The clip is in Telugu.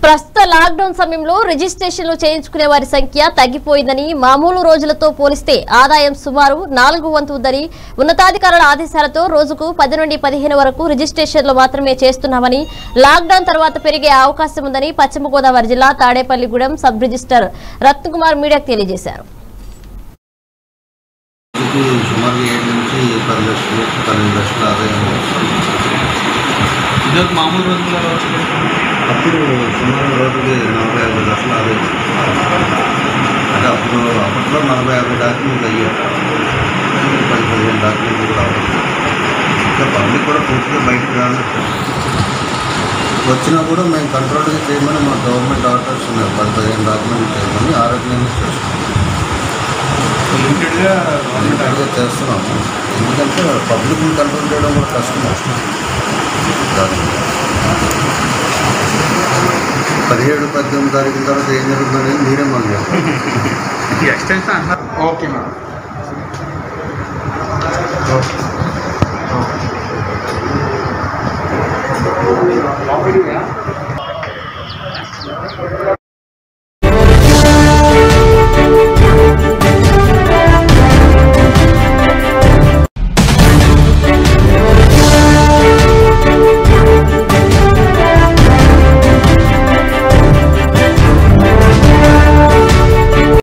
ప్రస్తుత లాక్డౌన్ సమయంలో రిజిస్ట్రేషన్లు చేయించుకునే వారి సంఖ్య తగ్గిపోయిందని మామూలు రోజులతో పోలిస్తే ఆదాయం సుమారు నాలుగు వంతు ఉందని ఉన్నతాధికారుల ఆదేశాలతో రోజుకు పది నుండి పదిహేను వరకు రిజిస్ట్రేషన్లు మాత్రమే చేస్తున్నామని లాక్డౌన్ తర్వాత పెరిగే అవకాశం ఉందని పశ్చిమ గోదావరి జిల్లా తాడేపల్లిగూడెం సబ్ రిజిస్టర్ రత్నకుమార్ మీడియాకు తెలియజేశారు రోజుకు సుమారు ఏడు నుంచి పది లక్షలు పన్నెండు లక్షల ఆదాయం వస్తుంది. ఇదొక మామూలు రోజుల్లో అప్పుడు సుమారు రోజుకి నలభై యాభై లక్షల ఆదాయం అంటే అప్పుడు అప్పట్లో నలభై యాభై డాక్యుమెంట్లు అయ్యాయి పది పదిహేను డాక్యుమెంట్లు కూడా అవ్వదు ఇంకా పబ్లిక్ కూడా పూర్తిగా బయటకు రాను వచ్చినా కూడా మేము కంట్రోల్గా చేయమని మా గవర్నమెంట్ ఆర్డర్స్ ఉన్నాయి పది పదిహేను డాక్యుమెంట్లు చేయమని ఆరోగ్యంగా చేస్తున్నాం లిమిటెడ్గా గవర్నమెంట్ లిమిటెడ్గా చేస్తున్నాము ఎందుకంటే పబ్లిక్ని కంట్రోల్ చేయడం కూడా కష్టం దాని పదిహేడు పద్దెనిమిది తారీఖుల తర్వాత ఏం జరుగుతుంది మీరే మనం చెప్పండి ఎక్స్టెన్షన్ అంటున్నారు ఓకే మేడం ఓకే